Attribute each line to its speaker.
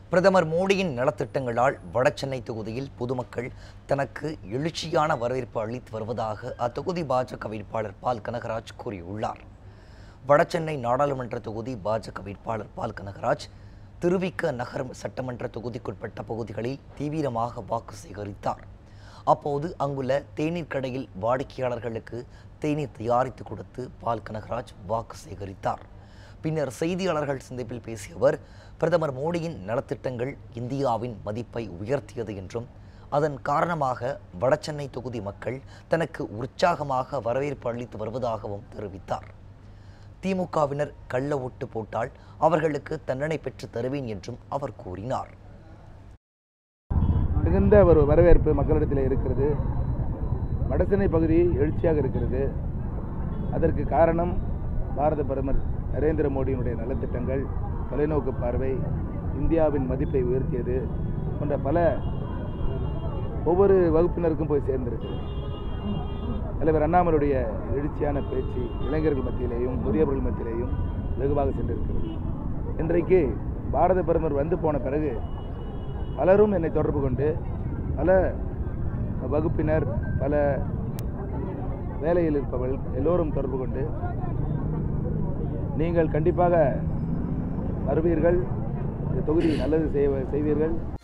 Speaker 1: பிரதமர் மோடியின் நலத்திட்டங்களால் வடசென்னை தொகுதியில் பொதுமக்கள் தனக்கு எழுச்சியான வரவேற்பு அளித்து வருவதாக அத்தொகுதி பாஜக வேட்பாளர் பால் கனகராஜ் கூறியுள்ளார் வடசென்னை நாடாளுமன்ற தொகுதி பாஜக வேட்பாளர் பால் கனகராஜ் திருவிக்க நகர் சட்டமன்ற தொகுதிக்குட்பட்ட பகுதிகளில் தீவிரமாக வாக்கு சேகரித்தார் அப்போது அங்குள்ள தேநீர் கடையில் வாடிக்கையாளர்களுக்கு தேநீர் தயாரித்து கொடுத்து பால் கனகராஜ் வாக்கு சேகரித்தார் பின்னர் செய்தியாளர்கள் சந்திப்பில் பேசிய அவர் பிரதமர் மோடியின் நலத்திட்டங்கள் இந்தியாவின் மதிப்பை உயர்த்தியது என்றும் அதன் காரணமாக வடசென்னை தொகுதி மக்கள் தனக்கு உற்சாகமாக வரவேற்பு அளித்து வருவதாகவும் தெரிவித்தார் திமுகவினர் கள்ள ஓட்டு போட்டால் அவர்களுக்கு தண்டனை பெற்று தருவேன் என்றும் அவர் கூறினார்
Speaker 2: மிகுந்த ஒரு வரவேற்பு மக்களிடத்தில் இருக்கிறது வடசென்னை பகுதி எழுச்சியாக இருக்கிறது அதற்கு காரணம் பாரத பிரதமர் நரேந்திர மோடியினுடைய நலத்திட்டங்கள் தொலைநோக்கு பார்வை இந்தியாவின் மதிப்பை உயர்த்தியது போன்ற பல ஒவ்வொரு வகுப்பினருக்கும் போய் சேர்ந்திருக்கிறது தலைவர் அண்ணாமலுடைய எழுச்சியான பேச்சு இளைஞர்கள் மத்தியிலேயும் முதியவர்கள் மத்தியிலேயும் வெகுவாக சென்றிருக்கிறது இன்றைக்கு பாரத பிரதமர் வந்து போன பிறகு பலரும் என்னை தொடர்பு கொண்டு பல வகுப்பினர் பல வேலையில் இருப்பவர்கள் எல்லோரும் தொடர்பு கொண்டு நீங்கள் கண்டிப்பாக வருவீர்கள் இந்த தொகுதி நல்லது செய்வ செய்வீர்கள்